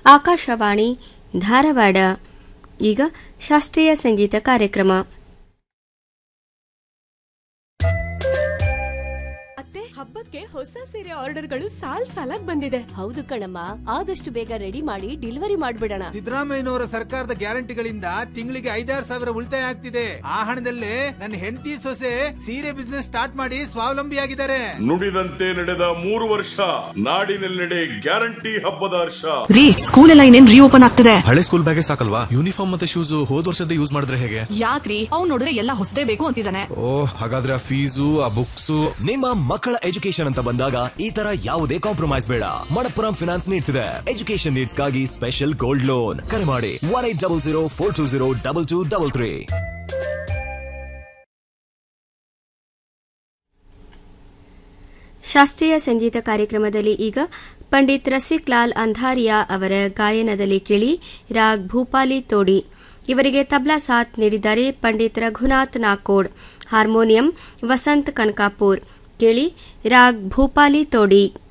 ಆಕಾಶವಾಣಿ ಧಾರವಾಡ ಈಗ ಶಾಸ್ತ್ರೀಯ ಸಂಗೀತ ಕಾರ್ಯಕ್ರಮ ಅತ್ತೆ ಹಬ್ಬಕ್ಕೆ ಹೊಸ ಸೀರೆ ಆರ್ಡರ್ಗಳು ಸಾಲ್ ಸಾಲಾಗ್ ಬಂದಿದೆ ಹೌದು ಕಣಮ್ಮ ಆದಷ್ಟು ಬೇಗ ರೆಡಿ ಮಾಡಿ ಡೆಲಿವರಿ ಮಾಡ್ಬಿಡೋಣ ಸಿದ್ದರಾಮಯ್ಯನವರ ಸರ್ಕಾರದ ಗ್ಯಾರಂಟಿಗಳಿಂದ ತಿಂಗಳಿಗೆ ಐದಾರು ಸಾವಿರ ಉಳಿತಾಯ ಆಗ್ತಿದೆ ಆ ಹಣದಲ್ಲೇ ನನ್ನ ಹೆಂಡತಿ ಸೊಸೆ ಸೀರೆ ಬಿಸ್ನೆಸ್ ಸ್ಟಾರ್ಟ್ ಮಾಡಿ ಸ್ವಾವಲಂಬಿಯಾಗಿದ್ದಾರೆ ನುಡಿದಂತೆ ನಡೆದ ಮೂರು ವರ್ಷ ನಾಡಿನೆಲ್ಲೆಡೆ ಗ್ಯಾರಂಟಿ ಹಬ್ಬದ ಹರ್ಷ ರೀ ಸ್ಕೂಲ್ ಎಲ್ಲ ಇನ್ನೇನ್ ರೀಓಪನ್ ಆಗ್ತದೆ ಹಳೆ ಸ್ಕೂಲ್ ಬ್ಯಾಗೆ ಸಾಕಲ್ವಾ ಯೂನಿಫಾರ್ಮ್ ಮತ್ತೆ ಶೂಸ್ ಹೋದ್ ವರ್ಷದ ಯೂಸ್ ಮಾಡಿದ್ರೆ ಹೇಗೆ ಯಾಕ್ರಿ ಅವ್ನ್ ನೋಡಿದ್ರೆ ಎಲ್ಲ ಹೊಸದೇ ಬೇಕು ಅಂತಿದ್ದಾನೆ ಓ ಹಾಗಾದ್ರೆ ಆ ಫೀಸು ಆ ಬುಕ್ಸ್ ನಿಮ್ಮ ಮಕ್ಕಳ ಎಜುಕೇಶನ್ ಅಂತ ಬಂದಾಗ ಈ ತರ ಯಾವುದೇ ಕಾಂಪ್ರಮೈಸ್ ಬೇಡ ಮಣಪ್ಪುರಂ ಫಿನಾನ್ಸ್ ನೀಡ್ತಿದೆ ಎಜುಕೇಶನ್ ನೀಡ್ಸ್ ಗಾಗಿ ಸ್ಪೆಷಲ್ ಗೋಲ್ಡ್ ಲೋನ್ ಕರೆ ಮಾಡಿ one eight double zero four two zero double two double three ಶಾಸ್ತ್ರೀಯ ಸಂಗೀತ ಕಾರ್ಯಕ್ರಮದಲ್ಲಿ ಈಗ ಪಂಡಿತ್ ರಸಿಕ್ ಲಾಲ್ ಅಂಧಾರಿಯಾ ಅವರ ಗಾಯನದಲ್ಲಿ ಕೇಳಿ ರಾಗ್ ಭೂಪಾಲಿ ತೋಡಿ ಇವರಿಗೆ ತಬ್ಲಾ ಸಾಥ್ ನೀಡಿದ್ದಾರೆ ಪಂಡಿತ್ ರಘುನಾಥ್ ನಾಕೋಡ್ ಹಾರ್ಮೋನಿಯಂ ವಸಂತ್ ಕನಕಾಪುರ್ ಕೇಳಿ ರಾಗ್ ಭೂಪಾಲಿ ತೋಡಿ